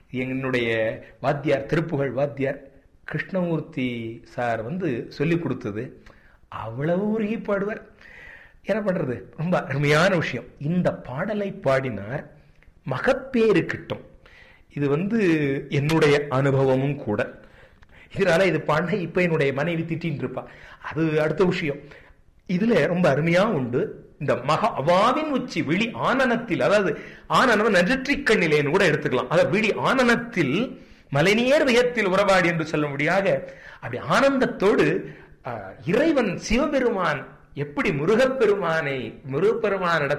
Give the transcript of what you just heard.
என்னுடைய வாத்தியார் திருப்புகழ் வாத்தியார் கிருஷ்ணமூர்த்தி சார் வந்து சொல்லி கொடுத்தது அவ்வளவு உருகி பாடுவார் என்ன பண்றது ரொம்ப அருமையான விஷயம் இந்த பாடலை பாடினார் மகப்பேறு கிட்டும் இது வந்து என்னுடைய அனுபவமும் கூட இதனால இது பாடின இப்ப என்னுடைய மனைவி திட்டின்னு இருப்பா அது அடுத்த விஷயம் இதுல ரொம்ப அருமையா உண்டு இந்த மக அவாவின் உச்சி விழி ஆனனத்தில் அதாவது ஆனனம் நெற்றிக் கண்ணிலேன்னு கூட எடுத்துக்கலாம் அதாவது விழி ஆனனத்தில் மலைநீர் வியத்தில் உறவாடி என்று சொல்லும்படியாக அப்படி ஆனந்தத்தோடு அஹ், இறைவன் சிவபெருமான் எப்படி முருகப்பெருமானை முருகப்பெருமானிடத்தில்